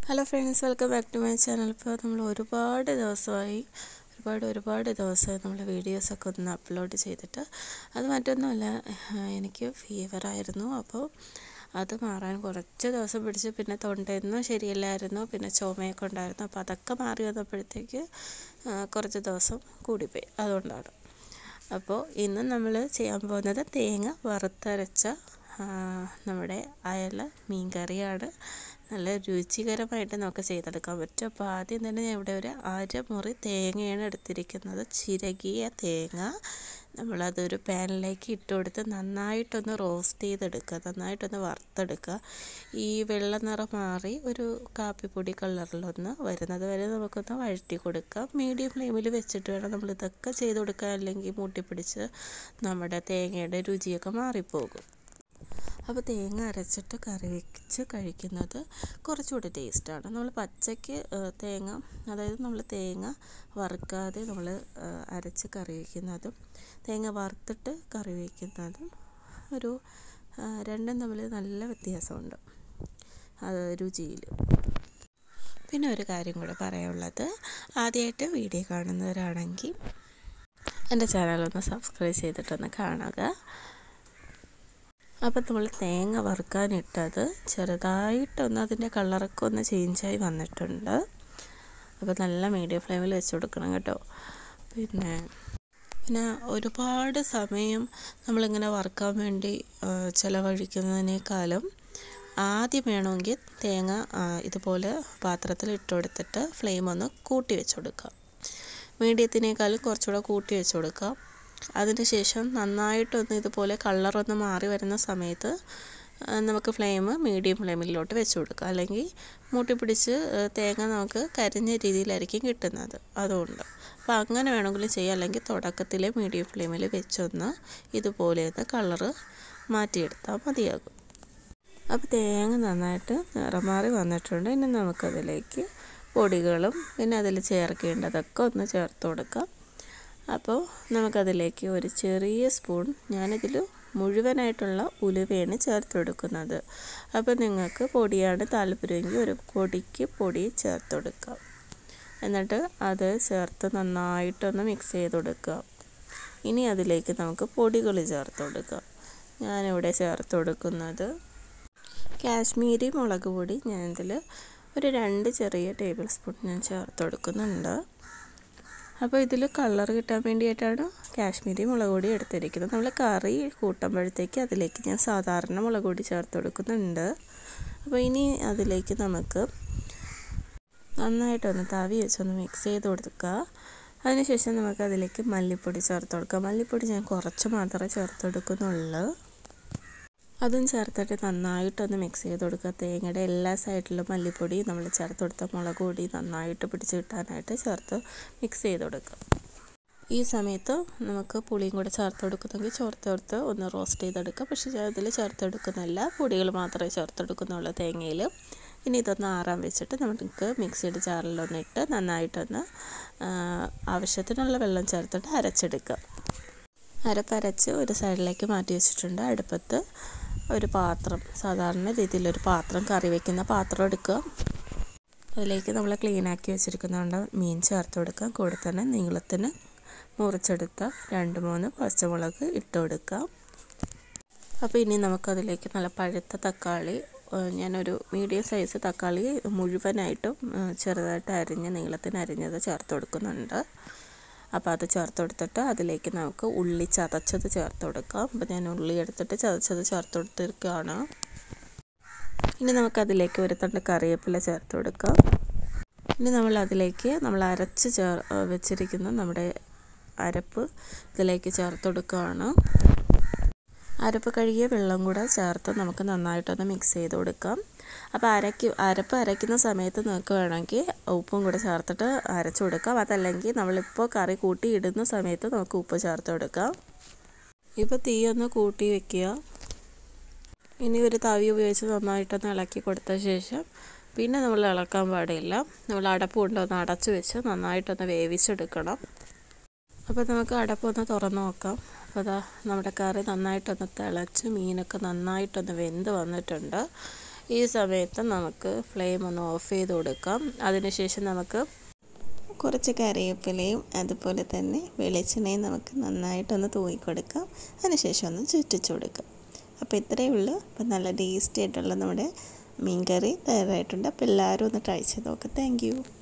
hello friends welcome back to my channel ഇപ്പോൾ നമ്മൾ ഒരുപാട് ദിവസമായി ഒരുപാട് ഒരുപാട് ദിവസമായി നമ്മൾ വീഡിയോസൊക്കെ ഒന്ന് അപ്ലോഡ് ചെയ്തിട്ട് അത് മറ്റൊന്നുമല്ല എനിക്ക് ഫീവറായിരുന്നു അപ്പോൾ അത് മാറാൻ കുറച്ച് ദിവസം പിടിച്ച് പിന്നെ തൊണ്ടയൊന്നും ശരിയല്ലായിരുന്നു പിന്നെ ചുമയൊക്കെ ഉണ്ടായിരുന്നു അപ്പോൾ അതൊക്കെ മാറി വന്നപ്പോഴത്തേക്ക് കുറച്ച് ദിവസം കൂടിപ്പോയി അതുകൊണ്ടാണ് അപ്പോൾ ഇന്ന് നമ്മൾ ചെയ്യാൻ പോകുന്നത് തേങ്ങ വറുത്തരച്ച നമ്മുടെ അയല മീൻ കറിയാണ് നല്ല രുചികരമായിട്ട് നമുക്ക് ചെയ്തെടുക്കാൻ പറ്റും അപ്പോൾ ആദ്യം തന്നെ ഞാൻ ഇവിടെ ഒരു അരമുറി തേങ്ങയാണ് എടുത്തിരിക്കുന്നത് ചിരകിയ തേങ്ങ നമ്മളതൊരു പാനിലേക്ക് ഇട്ട് കൊടുത്ത് നന്നായിട്ടൊന്ന് റോസ്റ്റ് ചെയ്തെടുക്കുക നന്നായിട്ടൊന്ന് വറുത്തെടുക്കുക ഈ വെള്ള നിറം മാറി ഒരു കാപ്പിപ്പൊടി കളറിലൊന്ന് വരുന്നത് വരെ നമുക്കൊന്ന് വഴറ്റി കൊടുക്കാം മീഡിയം ഫ്ലെയിമിൽ വെച്ചിട്ട് വേണം നമ്മൾ ഇതൊക്കെ ചെയ്ത് കൊടുക്കുക അല്ലെങ്കിൽ മൂട്ടിപ്പിടിച്ച് നമ്മുടെ തേങ്ങയുടെ രുചിയൊക്കെ മാറിപ്പോകും അപ്പോൾ തേങ്ങ അരച്ചിട്ട് കറി വെച്ച് കഴിക്കുന്നത് കുറച്ചുകൂടി ടേസ്റ്റാണ് നമ്മൾ പച്ചയ്ക്ക് തേങ്ങ അതായത് നമ്മൾ തേങ്ങ വറുക്കാതെ നമ്മൾ അരച്ച് കറി വയ്ക്കുന്നതും തേങ്ങ വറുത്തിട്ട് കറി വയ്ക്കുന്നതും ഒരു രണ്ടും തമ്മിൽ നല്ല വ്യത്യാസമുണ്ട് അത് രുചിയിൽ പിന്നെ ഒരു കാര്യം കൂടെ പറയാനുള്ളത് ആദ്യമായിട്ട് വീഡിയോ കാണുന്നവരാണെങ്കിൽ എൻ്റെ ചാനലൊന്ന് സബ്സ്ക്രൈബ് ചെയ്തിട്ടൊന്ന് കാണുക അപ്പം നമ്മൾ തേങ്ങ വറുക്കാനിട്ടത് ചെറുതായിട്ടൊന്ന് അതിൻ്റെ കളറൊക്കെ ഒന്ന് ചേഞ്ചായി വന്നിട്ടുണ്ട് അപ്പോൾ നല്ല മീഡിയം ഫ്ലെയിമിൽ വെച്ച് കൊടുക്കണം കേട്ടോ പിന്നെ പിന്നെ ഒരുപാട് സമയം നമ്മളിങ്ങനെ വറുക്കാൻ വേണ്ടി ചിലവഴിക്കുന്നതിനേക്കാളും ആദ്യം വേണമെങ്കിൽ തേങ്ങ ഇതുപോലെ പാത്രത്തിൽ ഇട്ട് കൊടുത്തിട്ട് ഫ്ലെയിം ഒന്ന് കൂട്ടി വെച്ച് കൊടുക്കാം മീഡിയത്തിനേക്കാളും കുറച്ചുകൂടെ കൂട്ടി വെച്ച് കൊടുക്കാം അതിനുശേഷം നന്നായിട്ടൊന്ന് ഇതുപോലെ കളറൊന്ന് മാറി വരുന്ന സമയത്ത് നമുക്ക് ഫ്ലെയിം മീഡിയം ഫ്ലെയിമിലോട്ട് വെച്ച് കൊടുക്കുക അല്ലെങ്കിൽ മൂട്ടി പിടിച്ച് തേങ്ങ നമുക്ക് കരിഞ്ഞ രീതിയിലായിരിക്കും കിട്ടുന്നത് അതുകൊണ്ട് അപ്പോൾ അങ്ങനെ വേണമെങ്കിലും ചെയ്യാം അല്ലെങ്കിൽ തുടക്കത്തിൽ മീഡിയം ഫ്ലെയിമിൽ വെച്ചൊന്ന് ഇതുപോലെ ഒന്ന് കളറ് മാറ്റിയെടുത്താൽ മതിയാകും അപ്പോൾ തേങ്ങ നന്നായിട്ട് നിറം മാറി വന്നിട്ടുണ്ട് ഇനി നമുക്കതിലേക്ക് പൊടികളും പിന്നെ അതിൽ ചേർക്കേണ്ടതൊക്കെ ഒന്ന് ചേർത്ത് കൊടുക്കാം അപ്പോൾ നമുക്കതിലേക്ക് ഒരു ചെറിയ സ്പൂൺ ഞാനിതിൽ മുഴുവനായിട്ടുള്ള ഉലുവയാണ് ചേർത്ത് കൊടുക്കുന്നത് അപ്പോൾ നിങ്ങൾക്ക് പൊടിയാണ് താല്പര്യമെങ്കിൽ ഒരു പൊടിക്ക് പൊടി ചേർത്ത് കൊടുക്കാം എന്നിട്ട് അത് ചേർത്ത് നന്നായിട്ടൊന്ന് മിക്സ് ചെയ്ത് കൊടുക്കുക ഇനി അതിലേക്ക് നമുക്ക് പൊടികൾ ചേർത്ത് കൊടുക്കാം ഞാനിവിടെ ചേർത്ത് കൊടുക്കുന്നത് കാശ്മീരി മുളക് പൊടി ഞാനിതിൽ ഒരു രണ്ട് ചെറിയ ടേബിൾ സ്പൂൺ ഞാൻ ചേർത്ത് കൊടുക്കുന്നുണ്ട് അപ്പോൾ ഇതിൽ കളർ കിട്ടാൻ വേണ്ടിയിട്ടാണ് കാശ്മീരി മുളക് പൊടി എടുത്തിരിക്കുന്നത് നമ്മൾ കറി കൂട്ടുമ്പോഴത്തേക്ക് അതിലേക്ക് ഞാൻ സാധാരണ മുളക് പൊടി ചേർത്ത് കൊടുക്കുന്നുണ്ട് അപ്പോൾ ഇനി അതിലേക്ക് നമുക്ക് നന്നായിട്ടൊന്ന് തവി വെച്ചൊന്ന് മിക്സ് ചെയ്ത് കൊടുക്കുക അതിനുശേഷം നമുക്ക് അതിലേക്ക് മല്ലിപ്പൊടി ചേർത്ത് കൊടുക്കാം മല്ലിപ്പൊടി ഞാൻ കുറച്ച് മാത്രമേ ചേർത്ത് കൊടുക്കുന്നുള്ളൂ അതും ചേർത്തിട്ട് നന്നായിട്ടൊന്ന് മിക്സ് ചെയ്ത് കൊടുക്കുക തേങ്ങയുടെ എല്ലാ സൈഡിലും മല്ലിപ്പൊടി നമ്മൾ ചേർത്ത് കൊടുത്ത മുളക് പൊടി നന്നായിട്ട് പിടിച്ച് കിട്ടാനായിട്ട് ചേർത്ത് മിക്സ് ചെയ്ത് കൊടുക്കുക ഈ സമയത്ത് നമുക്ക് പുളിയും കൂടെ ചേർത്ത് കൊടുക്കുന്നെങ്കിൽ ചേർത്തെടുത്ത് ഒന്ന് റോസ്റ്റ് ചെയ്തെടുക്കുക പക്ഷേ അതിൽ ചേർത്തെടുക്കുന്നില്ല പൊടികൾ മാത്രമേ ചേർത്തെടുക്കുന്നുള്ളൂ തേങ്ങയിൽ ഇനി ഇതൊന്ന് ആറാൻ വെച്ചിട്ട് നമുക്ക് മിക്സിയുടെ ജാറിലൊന്ന് ഇട്ട് നന്നായിട്ടൊന്ന് ആവശ്യത്തിനുള്ള വെള്ളം ചേർത്തിട്ട് അരച്ചെടുക്കുക അരപ്പരച്ച് ഒരു സൈഡിലേക്ക് മാറ്റി വെച്ചിട്ടുണ്ട് അടുപ്പത്ത് ഒരു പാത്രം സാധാരണ രീതിയിലൊരു പാത്രം കറി വയ്ക്കുന്ന പാത്രം എടുക്കുക അതിലേക്ക് നമ്മൾ ക്ലീനാക്കി വെച്ചിരിക്കുന്നതുകൊണ്ട് മീൻ ചേർത്ത് കൊടുക്കാം കൂടെ തന്നെ നീളത്തിന് മുറിച്ചെടുത്ത രണ്ട് മൂന്ന് പച്ചമുളക് ഇട്ട് കൊടുക്കാം അപ്പോൾ ഇനി നമുക്കതിലേക്ക് നല്ല പഴുത്ത തക്കാളി ഞാനൊരു മീഡിയം സൈസ് തക്കാളി മുഴുവനായിട്ടും ചെറുതായിട്ട് അരിഞ്ഞ് നീളത്തിന് അരിഞ്ഞത് ചേർത്ത് കൊടുക്കുന്നുണ്ട് അപ്പോൾ അത് ചേർത്ത് കൊടുത്തിട്ട് അതിലേക്ക് നമുക്ക് ഉള്ളി ചതച്ചത് ചേർത്ത് കൊടുക്കാം അപ്പോൾ ഞാൻ ഉള്ളി എടുത്തിട്ട് ചതച്ചത് ചേർത്ത് കൊടുത്തിരിക്കുകയാണ് ഇനി നമുക്കതിലേക്ക് ഒരു തണ്ട് കറിവേപ്പില ചേർത്ത് കൊടുക്കാം ഇനി നമ്മൾ അതിലേക്ക് നമ്മൾ അരച്ച് ചേർ വെച്ചിരിക്കുന്ന നമ്മുടെ അരപ്പ് ഇതിലേക്ക് ചേർത്ത് കൊടുക്കുകയാണ് അരപ്പ് കഴുകിയ വെള്ളം കൂടെ ചേർത്ത് നമുക്ക് നന്നായിട്ടൊന്ന് മിക്സ് ചെയ്ത് കൊടുക്കാം അപ്പോൾ അരയ്ക്ക് അരപ്പ് അരയ്ക്കുന്ന സമയത്ത് നിങ്ങൾക്ക് വേണമെങ്കിൽ ഉപ്പും കൂടെ ചേർത്തിട്ട് അരച്ചു കൊടുക്കാം അതല്ലെങ്കിൽ നമ്മളിപ്പോൾ കറി കൂട്ടി ഇടുന്ന സമയത്ത് നമുക്ക് ഉപ്പ് ചേർത്ത് കൊടുക്കാം ഇപ്പോൾ തീ ഒന്ന് കൂട്ടി വെക്കുക ഇനി ഒരു തവി ഉപയോഗിച്ച് നന്നായിട്ടൊന്ന് ഇളക്കി കൊടുത്ത ശേഷം പിന്നെ നമ്മൾ ഇളക്കാൻ പാടില്ല നമ്മൾ അടപ്പ് കൊണ്ടൊന്ന് അടച്ചു വെച്ച് നന്നായിട്ടൊന്ന് വേവിച്ചെടുക്കണം അപ്പോൾ നമുക്ക് അടപ്പൊന്ന് തുറന്ന് നോക്കാം അപ്പോൾ അതാ നമ്മുടെ കറി നന്നായിട്ടൊന്ന് തിളച്ച് മീനൊക്കെ നന്നായിട്ടൊന്ന് വെന്ത് വന്നിട്ടുണ്ട് ഈ സമയത്ത് നമുക്ക് ഫ്ലെയിം ഒന്ന് ഓഫ് ചെയ്ത് കൊടുക്കാം അതിനുശേഷം നമുക്ക് കുറച്ച് കറിവേപ്പിലയും അതുപോലെ തന്നെ വെളിച്ചെണ്ണയും നമുക്ക് നന്നായിട്ടൊന്ന് തൂങ്ങിക്കൊടുക്കാം അതിനുശേഷം ഒന്ന് ചുറ്റിച്ചു കൊടുക്കാം അപ്പോൾ ഇത്രയേ ഉള്ളൂ അപ്പോൾ നല്ല ടേസ്റ്റി ആയിട്ടുള്ള നമ്മുടെ മീൻ കറി തയ്യാറായിട്ടുണ്ട് അപ്പോൾ എല്ലാവരും ഒന്ന് ട്രൈ ചെയ്ത് നോക്കാം താങ്ക്